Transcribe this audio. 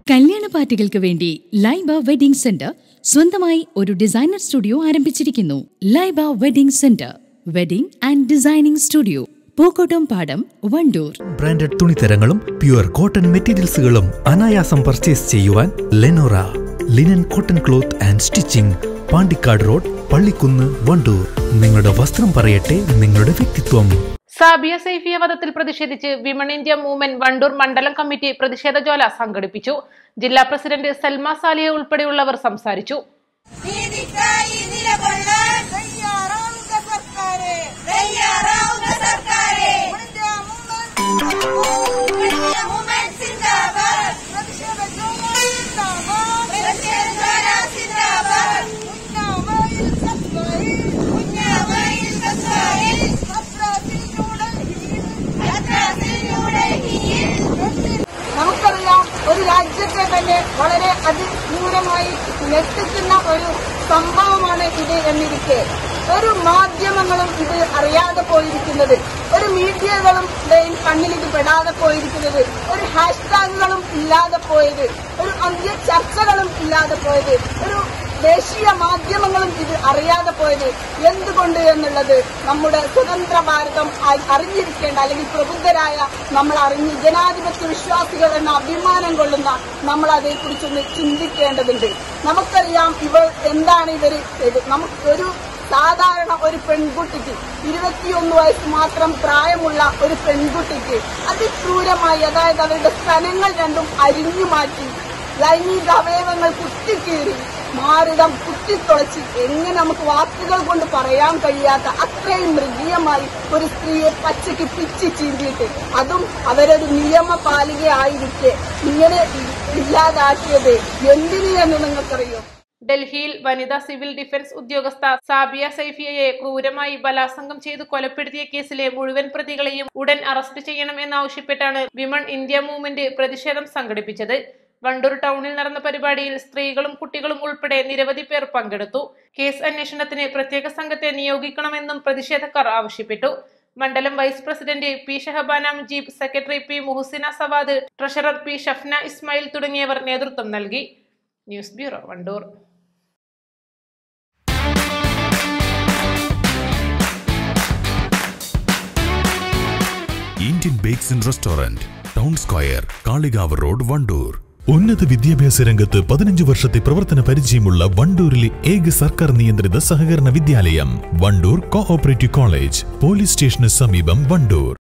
കല്യാണ പാർട്ടികൾക്ക് വേണ്ടി ലൈബ വെഡിംഗ് സെന്റർ സ്വന്തമായി ഒരു ഡിസൈനർ സ്റ്റുഡിയോ ആരംഭിച്ചിരിക്കുന്നു Laiba wedding centre wedding and designing studio Pookkottumpadam Wandoor branded തുണിത്തരങ്ങളും പ്യുവർ കോട്ടൺ മെറ്റീരിയൽസുകളും അനായാസം പർച്ചേസ് ചെയ്യുവാൻ Lenora linen cotton cloth and stitching Pandikkad road Pallikkunnu Wandoor നിങ്ങളുടെ വസ്ത്രം പറയട്ടെ നിങ്ങളുടെ വ്യക്തിത്വം സാബിയ സൈഫിയ വധത്തിൽ പ്രതിഷേധിച്ച് വിമൺ ഇന്ത്യ മൂവ്മെന്റ് വണ്ടൂർ മണ്ഡലം കമ്മിറ്റി പ്രതിഷേധ ജ്വാല സംഘടിപ്പിച്ചു ജില്ലാ പ്രസിഡന്റ് സൽമ സാലിയ ഉൾപ്പെടെയുള്ളവർ സംസാരിച്ചു നീതിക്കായി നിലകൊള്ളാൻ തയ്യാറാവുക സർക്കാരെ തയ്യാറാവുക സർക്കാരെ പ്രതിഷേധ ജ്വാല സിന്ദാബാദ് പ്രതിഷേധ ജ്വാല സിന്ദാബാദ് ഉന്നാവയിൽ സത്വയിൽ ഉന്നാവയിൽ സത്വയിൽ മദ്രാസിൽ ന്യൂഡൽഹിയിൽ മദ്രാസിൽ ന്യൂഡൽഹിയിൽ നമുക്കറിയാം ഒരു രാജ്യത്തെ തന്നെ വളരെ അതിദൂരമായി ഞെട്ടിക്കുന്ന ഒരു സംഭവമാണ് ഇത് എന്നിരിക്കെ ഒരു മാധ്യമങ്ങളും ഇത് അറിയാതെ പോയിരിക്കുന്നത് ഒരു മീഡിയകളും ഇടയിൽ കണ്ണിൽ ഇത് പെടാതെ പോയിരിക്കുന്നത് ഒരു ഹാഷ്ടാഗുകളും ഇല്ലാതെ പോയത് ഒരു അന്ത്യ ചർച്ചകളും ഇല്ലാതെ പോയത് ഒരു ദേശീയ മാധ്യമങ്ങളും ഇത് അറിയാതെ പോയത് എന്തുകൊണ്ട് എന്നുള്ളത് നമ്മുടെ സ്വതന്ത്ര ഭാരതം അ- അറിഞ്ഞിരിക്കേണ്ട അല്ലെങ്കിൽ പ്രബുദ്ധരായ നമ്മൾ അറിഞ്ഞ് ജനാധിപത്യ വിശ്വാസികൾ എന്ന അഭിമാനം കൊള്ളുന്ന നമ്മൾ അതേക്കുറിച്ചൊന്ന് ചിന്തിക്കേണ്ടതുണ്ട് നമുക്കറിയാം ഇവർ എന്താണ് ഇവർ നമുക്ക് ഒരു സാധാരണ ഒരു പെൺകുട്ടിക്ക് ഇരുപത്തിയൊന്ന് വയസ്സ് മാത്രം പ്രായമുള്ള ഒരു പെൺകുട്ടിക്ക് അതിക്രൂരമായി അതായത് അവരുടെ സ്ഥലങ്ങൾ രണ്ടും അരിഞ്ഞു മാറ്റി ലൈംഗിക അവയവങ്ങൾ കുത്തിക്കീറി മാറിടം കുത്തിത്തുളച്ച് എങ്ങനെ നമുക്ക് വാക്കുകൾ കൊണ്ട് പറയാൻ കഴിയാത്ത അത്രയും മൃഗീയമായി ഒരു സ്ത്രീയെ പച്ചയ്ക്ക് പിച്ചി ചീന്തിയിട്ട് അതും അവരൊരു നിയമപാലികയായിരിക്കെ ഇങ്ങനെ ഇല്ലാതാക്കിയത് എന്തിനു എന്ന് നിങ്ങൾക്കറിയോ ഡൽഹിയിൽ വനിതാ സിവിൽ ഡിഫൻസ് ഉദ്യോഗസ്ഥ സാബിയ സൈഫിയയെ ക്രൂരമായി ബലാത്സംഗം ചെയ്ത് കൊലപ്പെടുത്തിയ കേസിലെ മുഴുവൻ പ്രതികളെയും ഉടൻ അറസ്റ്റ് ചെയ്യണം എന്നാവശ്യപ്പെട്ടാണ് വിമൺ ഇന്ത്യ മൂവ്മെന്റ് പ്രതിഷേധം സംഘടിപ്പിച്ചത് വണ്ടൂർ ടൗണിൽ നടന്ന പരിപാടിയിൽ സ്ത്രീകളും കുട്ടികളും ഉൾപ്പെടെ നിരവധി പേർ പങ്കെടുത്തു കേസ് അന്വേഷണത്തിന് പ്രത്യേക സംഘത്തെ നിയോഗിക്കണമെന്നും പ്രതിഷേധക്കാർ ആവശ്യപ്പെട്ടു മണ്ഡലം vice president P Shahabana Mujeeb secretary P Muhsina Sawad treasurer P Shafna Ismail തുടങ്ങിയവർ നേതൃത്വം നൽകി news bureau Wandoor Indian bakes and restaurant town square Kalikavu road Wandoor ഉന്നത വിദ്യാഭ്യാസ രംഗത്ത് പതിനഞ്ച് വർഷത്തെ പ്രവർത്തന പരിചയമുള്ള വണ്ടൂരിലെ ഏക സർക്കാർ നിയന്ത്രിത സഹകരണ വിദ്യാലയം വണ്ടൂർ കോഓപ്പറേറ്റീവ് കോളേജ് പോലീസ് സ്റ്റേഷന് സമീപം വണ്ടൂർ